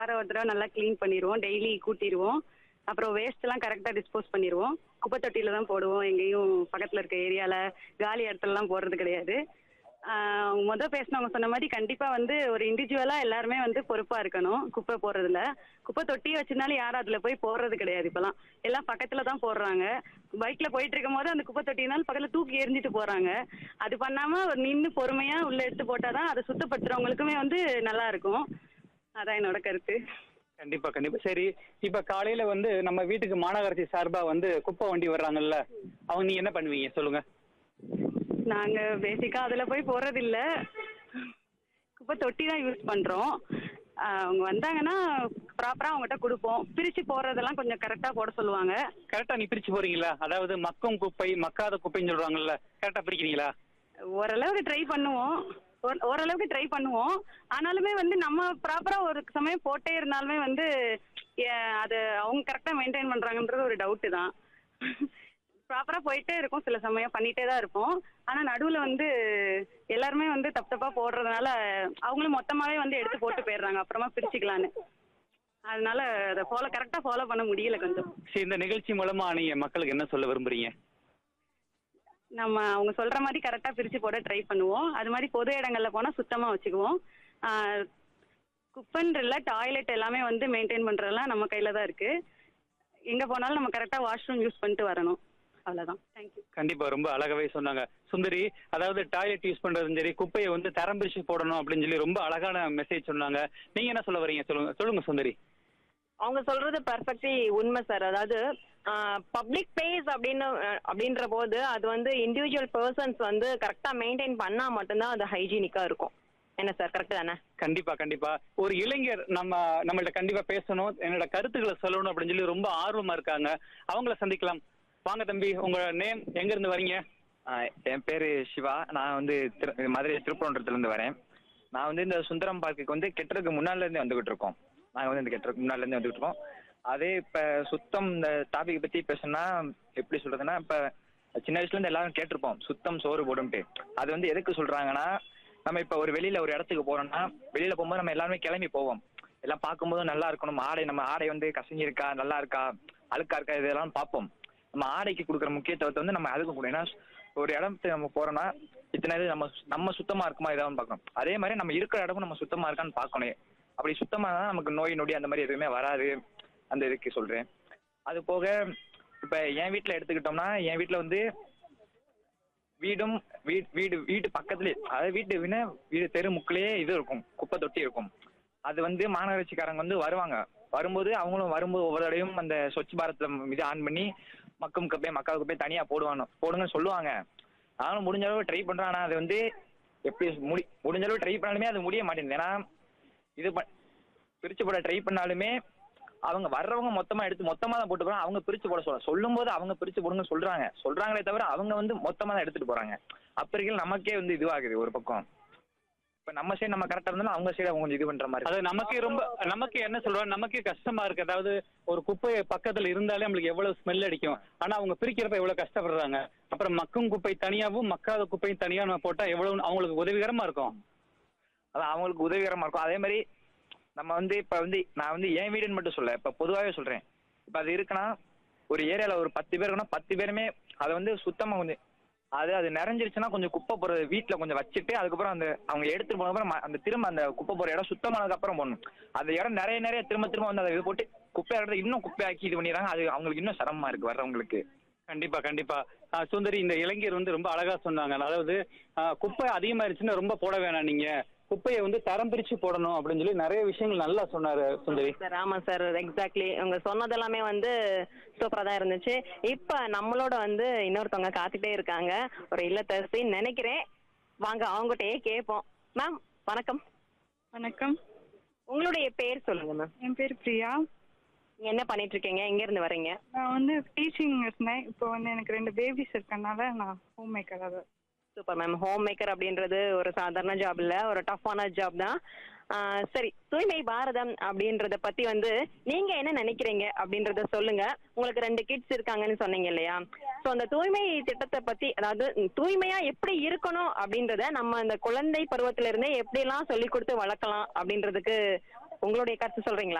வாரம் ஒரு தடவை நல்லா க்ளீன் பண்ணிடுவோம் டெய்லி கூட்டிடுவோம் அப்புறம் வேஸ்ட்லாம் கரெக்டாக டிஸ்போஸ் பண்ணிடுவோம் குப்பை தொட்டியில தான் போடுவோம் எங்கேயும் பக்கத்தில் இருக்க ஏரியாவில் காலி இடத்துலலாம் போடுறது கிடையாது ஆஹ் முத பேசினவங்க சொன்ன மாதிரி கண்டிப்பாக வந்து ஒரு இண்டிவிஜுவலாக எல்லாருமே வந்து பொறுப்பாக இருக்கணும் குப்பை போடுறதுல குப்பை தொட்டி வச்சிருந்தாலும் யாரும் அதில் போய் போடுறது கிடையாது இப்போலாம் எல்லாம் பக்கத்தில் தான் போடுறாங்க பைக்கில் போயிட்டு இருக்கும் போது அந்த குப்பை தொட்டினாலும் பக்கத்தில் தூக்கி எறிஞ்சிட்டு போகிறாங்க அது பண்ணாமல் ஒரு நின்று பொறுமையாக உள்ளே எடுத்து போட்டால் தான் அதை சுத்தப்படுத்துறவங்களுக்குமே வந்து நல்லா இருக்கும் அதான் என்னோட கருத்து கண்டிப்பா கண்டிப்பா சரி இப்ப காலையில வந்து நம்ம வீட்டுக்கு மாநகராட்சி சார்பா வந்து குப்பை வண்டி வர்றாங்கல்ல அவங்க நீங்க என்ன பண்ணுவீங்க சொல்லுங்க நாங்க பேசிக்கா அதுல போய் போறது இல்ல குப்பை தொட்டி தான் யூஸ் பண்றோம் ஆஹ் அவங்க வந்தாங்கன்னா ப்ராப்பரா அவங்ககிட்ட கொடுப்போம் பிரிச்சு போடுறதெல்லாம் கொஞ்சம் கரெக்டா போட சொல்லுவாங்க கரெக்டா நீ பிரிச்சு போறீங்களா அதாவது மக்கும் குப்பை மக்காத குப்பைன்னு சொல்றாங்கல்ல கரெக்டா பிரிக்கிறீங்களா ஓரளவுக்கு ட்ரை பண்ணுவோம் ஓர- ஓரளவுக்கு ட்ரை பண்ணுவோம் ஆனாலுமே வந்து நம்ம ப்ராப்பரா ஒரு சமயம் போட்டே இருந்தாலுமே வந்து ஏ- அது அவங்க கரெக்டா மெயின்டைன் பண்றாங்கன்றது ஒரு டவுட்டு தான் ப்ராப்பரா போயிட்டே இருக்கும் சில சமயம் பண்ணிட்டே தான் இருப்போம் ஆனா நடுவுல வந்து எல்லாருமே வந்து தப்பு தப்பா போடுறதுனால அவங்களும் மொத்தமாவே வந்து எடுத்து போட்டு போயிடுறாங்க அப்புறமா பிரிச்சுக்கலான்னு அதனால அதை ஃபாலோ கரெக்டா ஃபாலோ பண்ண முடியல கொஞ்சம் சரி இந்த நிகழ்ச்சி மூலமா நீங்க மக்களுக்கு என்ன சொல்ல விரும்புறீங்க நம்ம அவங்க சொல்ற மாதிரி கரெக்டா பிரிச்சு போட ட்ரை பண்ணுவோம் அது மாதிரி பொது இடங்கள்ல போனா சுத்தமா வச்சுக்குவோம் ஆஹ் குப்பைன்றல டாய்லெட் எல்லாமே வந்து மெயின்டைன் பண்றதெல்லாம் நம்ம கையில தான் இருக்கு எங்க போனாலும் நம்ம கரெக்டா வாஷ்ரூம் யூஸ் பண்ணிட்டு வரணும் அவ்வளவுதான் தேங்க்யூ கண்டிப்பா ரொம்ப அழகாவே சொன்னாங்க சுந்தரி அதாவது டாய்லெட் யூஸ் பண்றதும் சரி குப்பையை வந்து தரம் பிரிச்சு போடணும் அப்படின்னு சொல்லி ரொம்ப அழகான மெசேஜ் சொன்னாங்க நீங்க என்ன சொல்ல வரீங்க சொல்லுங்க சொல்லுங்க சுந்தரி அவங்க சொல்றது பர்ஃபெக்ட்லி உண்மை சார் அதாவது பப்ளிக் பிளேஸ் அப்படின்னு அஹ், அப்படின்ற போது அது வந்து இண்டிவிஜுவல் பர்சன்ஸ் வந்து கரெக்டாக மெயின்டைன் பண்ணா மட்டும்தான் அது ஹைஜீனிக்கா இருக்கும் என்ன சார் கரெக்ட் தானே கண்டிப்பா கண்டிப்பா ஒரு இளைஞர் நம்ம நம்மள்ட்ட கண்டிப்பா பேசணும் என்னோட கருத்துக்களை சொல்லணும் அப்படின்னு சொல்லி ரொம்ப ஆர்வமா இருக்காங்க அவங்கள சந்திக்கலாம் வாங்க தம்பி உங்க நேம் எங்க இருந்து வரீங்க ஆ, என் பேரு சிவா நான் வந்து திரு மதுரை திருப்பரங்குன்றத்துல இருந்து வரேன் நான் வந்து இந்த சுந்தரம் பார்க்குக்கு வந்து கெட்டுறதுக்கு முன்னால இருந்தே வந்துகிட்டு இருக்கோம் நாங்க வந்து இந்த கெட்டுறதுக்கு முன்னால இருந்தே வந்துகிட்டு இருக்கோம் அதே இப்ப சுத்தம் இந்த டாபிக் பத்தி பேசணும்னா எப்படி சொல்றதுன்னா இப்ப சின்ன வயசுல இருந்து எல்லாரும் கேட்டிருப்போம் சுத்தம் சோறு போடும்ட்டு அது வந்து எதுக்கு சொல்றாங்கன்னா நம்ம இப்ப ஒரு வெளியில ஒரு இடத்துக்கு போறோம்னா வெளியில போகும்போது நம்ம எல்லாருமே கிளம்பி போவோம் எல்லாம் பார்க்கும்போது நல்லா இருக்கணும் ஆடை நம்ம ஆடை வந்து கசங்கி இருக்கா நல்லா இருக்கா அழுக்கா இருக்கா இதெல்லாம் பார்ப்போம் நம்ம ஆடைக்கு கொடுக்குற முக்கியத்துவத்தை வந்து நம்ம அதுக்கு கூட ஏன்னா ஒரு இடத்துக்கு நம்ம போறோம்னா இத்தனை இது நம்ம நம்ம சுத்தமா இருக்குமா இதாவும் பார்க்கணும் அதே மாதிரி நம்ம இருக்கிற இடமும் நம்ம சுத்தமா இருக்கான்னு பார்க்கணும் அப்படி சுத்தமா தான் நமக்கு நோய் நொடி அந்த மாதிரி எதுவுமே வராது அந்த இதுக்கு சொல்றேன் அது போக இப்ப என் வீட்டுல எடுத்துக்கிட்டோம்னா என் வீட்டுல வந்து வீடும் வீடு வீடு வீட்டு பக்கத்துலயே அதாவது வீட்டு வின வீடு தெரு முக்கிலேயே இது இருக்கும் குப்பை தொட்டி இருக்கும் அது வந்து மாநகராட்சிக்காரங்க வந்து வருவாங்க வரும்போது அவங்களும் வரும்போது ஒவ்வொரு தடையும் அந்த ஸ்வச் பாரத் இது ஆன் பண்ணி மக்கும் குப்பை மக்கா குப்பை தனியா போடுவாங்க போடுங்கன்னு சொல்லுவாங்க நானும் முடிஞ்ச அளவு ட்ரை பண்றேன் ஆனா அது வந்து எப்படி முடி முடிஞ்ச அளவு ட்ரை பண்ணாலுமே அது முடிய மாட்டேங்குது ஏன்னா இது ப- பிரிச்சு போட ட்ரை பண்ணாலுமே அவங்க வர்றவங்க மொத்தமா எடுத்து மொத்தமா தான் போட்டு போறாங்க அவங்க பிரிச்சு போட சொல்ல சொல்லும் போது அவங்க பிரிச்சு போடுங்க சொல்றாங்க சொல்றாங்களே தவிர அவங்க வந்து மொத்தமா தான் எடுத்துட்டு போறாங்க அப்ப இருக்கையில நமக்கே வந்து இதுவாகுது ஒரு பக்கம் இப்ப நம்ம சைடு நம்ம கரெக்டா இருந்தாலும் அவங்க சைடு அவங்க கொஞ்சம் இது பண்ற மாதிரி அது நமக்கே ரொம்ப நமக்கு என்ன சொல்றோம் நமக்கே கஷ்டமா இருக்கு அதாவது ஒரு குப்பை பக்கத்துல இருந்தாலே நம்மளுக்கு எவ்வளவு ஸ்மெல் அடிக்கும் ஆனா அவங்க பிரிக்கிறப்ப எவ்வளவு கஷ்டப்படுறாங்க அப்புறம் மக்கும் குப்பை தனியாவும் மக்காத குப்பையும் தனியா நம்ம போட்டா எவ்வளவு அவங்களுக்கு உதவிகரமா இருக்கும் அதான் அவங்களுக்கு உதவிகரமா இருக்கும் அதே மாதிரி நம்ம வந்து இப்ப வந்து நான் வந்து என் வீடுன்னு மட்டும் சொல்ல இப்ப பொதுவாகவே சொல்றேன் இப்ப அது இருக்குன்னா ஒரு ஏரியால ஒரு பத்து பேர் இருக்குன்னா பத்து பேருமே அதை வந்து சுத்தமா கொஞ்சம் அது அது நிறைஞ்சிருச்சுன்னா கொஞ்சம் குப்பை போடுறது வீட்டுல கொஞ்சம் வச்சுட்டு அதுக்கப்புறம் அந்த அவங்க எடுத்துட்டு போன அப்புறம் ம- அந்த திரும்ப அந்த குப்பை போற இடம் சுத்தமானதுக்கு அப்புறம் போடணும் அந்த இடம் நிறைய நிறைய திரும்ப திரும்ப வந்து அதை இது போட்டு குப்பை இடத்த இன்னும் குப்பையாக்கி இது பண்ணிடுறாங்க அது அவங்களுக்கு இன்னும் சிரமமா இருக்கு வர்றவங்களுக்கு கண்டிப்பா கண்டிப்பா ஆஹ் சுந்தரி இந்த இளைஞர் வந்து ரொம்ப அழகா சொன்னாங்க அதாவது ஆஹ் குப்பை அதிகமாயிருச்சுன்னா ரொம்ப போட வேணாம் நீங்க குப்பையை வந்து தரம் பிரிச்சு போடணும் அப்படின்னு சொல்லி நிறைய விஷயங்கள் நல்லா சொன்னாரு சுந்தரி சார் ஆமா சார் எக்ஸாக்ட்லி உங்க சொன்னது எல்லாமே வந்து சூப்பரா தான் இருந்துச்சு இப்ப நம்மளோட வந்து இன்னொருத்தவங்க காத்துட்டே இருக்காங்க ஒரு இல்லத்தரசின்னு நினைக்கிறேன் வாங்க அவங்ககிட்டயே கேட்போம் மேம் வணக்கம் வணக்கம் உங்களுடைய பேர் சொல்லுங்க மேம் என் பேர் பிரியா நீங்க என்ன பண்ணிட்டு இருக்கீங்க எங்க இருந்து வரீங்க நான் வந்து டீச்சிங் இருந்தேன் இப்போ வந்து எனக்கு ரெண்டு பேபிஸ் இருக்கனால நான் ஹோம் மேக்கராக சூப்பர் மேம் ஹோம் மேக்கர் அப்படின்றது ஒரு சாதாரண ஜாப் இல்ல ஒரு டஃப்பான ஜாப் தான் ஆஹ் சரி தூய்மை பாரதம் அப்படின்றத பத்தி வந்து நீங்க என்ன நினைக்கிறீங்க அப்படின்றத சொல்லுங்க உங்களுக்கு ரெண்டு கிட்ஸ் இருக்காங்கன்னு சொன்னீங்க இல்லையா சோ அந்த தூய்மை திட்டத்தை பத்தி அதாவது தூய்மையா எப்படி இருக்கணும் அப்படின்றத நம்ம அந்த குழந்தை பருவத்துல இருந்தே எப்படி எல்லாம் சொல்லி கொடுத்து வளர்க்கலாம் அப்படின்றதுக்கு உங்களுடைய கருத்து சொல்றீங்களா